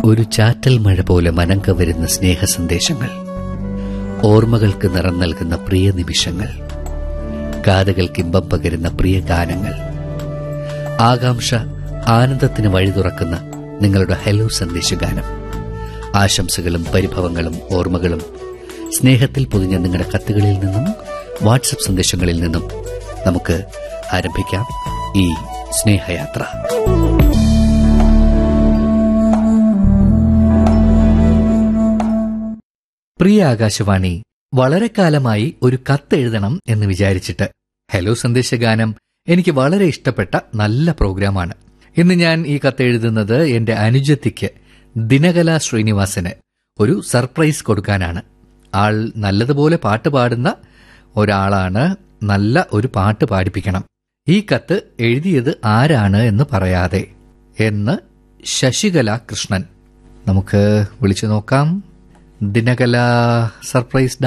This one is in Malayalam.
ഒരു ചാറ്റൽ മഴ പോലെ മനം കവരുന്ന സ്നേഹ സന്ദേശങ്ങൾ ഓർമ്മകൾക്ക് നിറം നൽകുന്ന പ്രിയ നിമിഷങ്ങൾ കാതുകൾക്ക് ഇമ്പം പകരുന്ന പ്രിയ ഗാനങ്ങൾ ആകാംക്ഷ ആനന്ദത്തിന് വഴി തുറക്കുന്ന നിങ്ങളുടെ ഹലോ സന്ദേശഗാനം ആശംസകളും പരിഭവങ്ങളും ഓർമ്മകളും സ്നേഹത്തിൽ പൊതിഞ്ഞ നിങ്ങളുടെ കത്തുകളിൽ നിന്നും വാട്സപ്പ് സന്ദേശങ്ങളിൽ നിന്നും നമുക്ക് ആരംഭിക്കാം ഈ സ്നേഹയാത്ര പ്രിയ ആകാശവാണി വളരെ കാലമായി ഒരു കത്തെഴുതണം എന്ന് വിചാരിച്ചിട്ട് ഹലോ സന്ദേശഗാനം എനിക്ക് വളരെ ഇഷ്ടപ്പെട്ട നല്ല പ്രോഗ്രാമാണ് ഇന്ന് ഞാൻ ഈ കത്തെഴുതുന്നത് എന്റെ അനുജത്തിക്ക് ദിനകല ശ്രീനിവാസന് ഒരു സർപ്രൈസ് കൊടുക്കാനാണ് ആൾ നല്ലതുപോലെ പാട്ട് പാടുന്ന ഒരാളാണ് നല്ല ഒരു പാട്ട് പാടിപ്പിക്കണം ഈ കത്ത് എഴുതിയത് ആരാണ് എന്ന് പറയാതെ എന്ന് ശശികല കൃഷ്ണൻ നമുക്ക് വിളിച്ചു നോക്കാം ദിനകല സർപ്രൈസ്